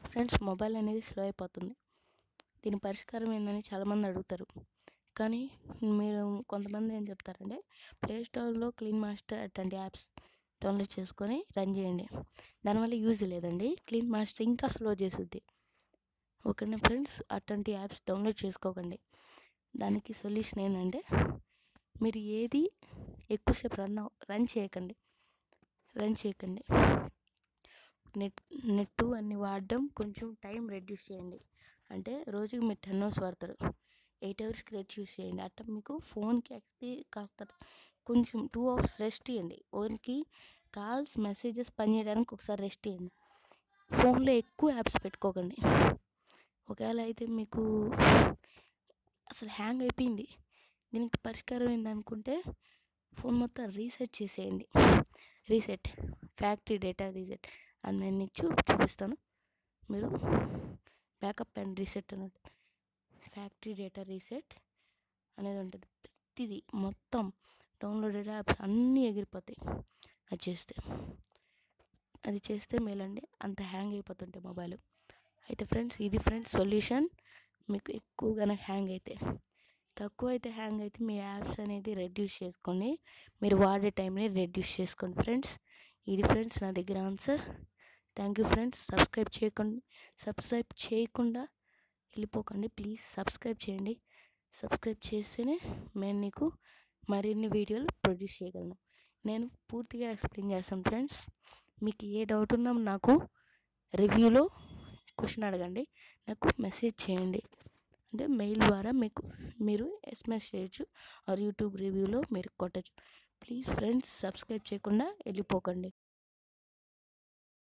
friends mobile అనేది slow అయిపోతుంది దీని పరిష్కారం ఏందని చాలామంది అడుగుతారు కానీ మీరు కొంతమంది ఏం చెప్తారంటే ప్లే స్టోర్లో క్లీన్ మాస్టర్ అట్లాంటి యాప్స్ డౌన్లోడ్ చేసుకొని రన్ చేయండి దానివల్ల యూజ్ లేదండి క్లీన్ మాస్టర్ ఇంకా స్లో చేస్తుంది ఓకేనా ఫ్రెండ్స్ అట్లాంటి యాప్స్ డౌన్లోడ్ చేసుకోకండి దానికి సొల్యూషన్ ఏంటంటే మీరు ఏది ఎక్కువసేపు రన్ రన్ చేయకండి రన్ చేయకండి నెట్ నెట్ అన్ని వాడడం కొంచెం టైం రెడ్యూస్ చేయండి అంటే రోజుకి మీరు టెన్ అవర్స్ వాడతారు ఎయిట్ అవర్స్కి రెడ్యూస్ చేయండి అట్లా మీకు ఫోన్కి ఎక్స్పీ కాస్త కొంచెం టూ అవర్స్ రెస్ట్ ఇవ్వండి ఫోన్కి కాల్స్ మెసేజెస్ పనిచేయడానికి ఒకసారి రెస్ట్ ఇవ్వండి ఫోన్లో ఎక్కువ యాప్స్ పెట్టుకోకండి ఒకవేళ అయితే మీకు అసలు హ్యాంగ్ అయిపోయింది దీనికి పరిష్కారం ఏందనుకుంటే ఫోన్ మొత్తం రీసెట్ చేసేయండి రీసెట్ ఫ్యాక్టరీ డేటా రీసెట్ అది నేను నీకు చూ చూపిస్తాను మీరు బ్యాకప్ అండ్ రీసెట్ అని ఉంటుంది ఫ్యాక్టరీ డేటా రీసెట్ అనేది ఉంటుంది ప్రతిదీ మొత్తం డౌన్లోడెడ్ యాప్స్ అన్నీ ఎగిరిపోతాయి అది చేస్తే అది చేస్తే మేలండి అంత హ్యాంగ్ అయిపోతుంటాయి మొబైల్ అయితే ఫ్రెండ్స్ ఇది ఫ్రెండ్స్ సొల్యూషన్ మీకు ఎక్కువగానే హ్యాంగ్ అయితే తక్కువ అయితే హ్యాంగ్ అయితే మీ యాప్స్ అనేది రెడ్యూస్ చేసుకోండి మీరు వాడే టైంని రెడ్యూస్ చేసుకోండి ఫ్రెండ్స్ ఇది ఫ్రెండ్స్ నా దగ్గర answer thank you friends subscribe చేయకండి సబ్స్క్రైబ్ చేయకుండా వెళ్ళిపోకండి ప్లీజ్ సబ్స్క్రైబ్ చేయండి సబ్స్క్రైబ్ చేస్తేనే నేను నీకు మరిన్ని వీడియోలు ప్రొడ్యూస్ చేయగలను నేను పూర్తిగా ఎక్స్ప్లెయిన్ చేస్తాను ఫ్రెండ్స్ మీకు ఏ డౌట్ ఉన్నా నాకు రివ్యూలో క్వశ్చన్ అడగండి నాకు మెసేజ్ చేయండి అంటే మెయిల్ ద్వారా మీకు మీరు ఎస్ఎంఎస్ చేయొచ్చు ఆర్ యూట్యూబ్ రివ్యూలో మీరు కొట్టచ్చు ప్లీజ్ ఫ్రెండ్స్ సబ్స్క్రైబ్ చేయకుండా వెళ్ళిపోకండి